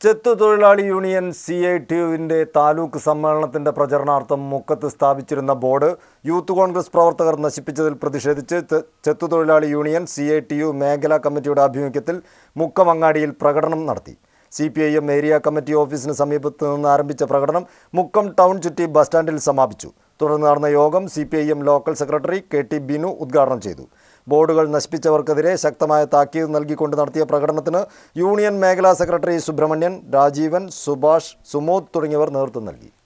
ചെത്തു തൊഴിലാളി union C I T യുവിൻ്റെ താലൂക്ക് സമ്മേളനത്തിന്റെ പ്രചരണാർത്ഥം മുക്കത്ത് സ്ഥാപിച്ചിരുന്ന ബോർഡ് യൂത്ത് കോൺഗ്രസ് പ്രവർത്തകർ നശിപ്പിച്ചതിൽ പ്രതിഷേധിച്ച് ചെ- ചെത്തു തൊഴിലാളി union C I T U മേഖലാ കമ്മിറ്റിയുടെ ആഭിമുഖ്യത്തിൽ മുക്കമങ്ങാടിയിൽ പ്രകടനം നടത്തി C P I M area committee ഓഫീസിന് സമീപത്ത് നിന്ന് ആരംഭിച്ച പ്രകടനം മുക്കം ടൗൺ ചുറ്റി ബസ് സ്റ്റാൻഡിൽ സമാപിച്ചു തുടർന്ന് നടന്ന യോഗം C P I M local secretary K T Binu ഉദ്ഘാടനം ചെയ്തു ബോർഡുകൾ നശിപ്പിച്ചവർക്കെതിരെ ശക്തമായ താക്കീത് നൽകിക്കൊണ്ട് നടത്തിയ പ്രകടനത്തിന് യൂണിയൻ മേഖലാ സെക്രട്ടറി സുബ്രഹ്മണ്യൻ രാജീവൻ സുഭാഷ് സുമോദ് തുടങ്ങിയവർ നേതൃത്വം നൽകി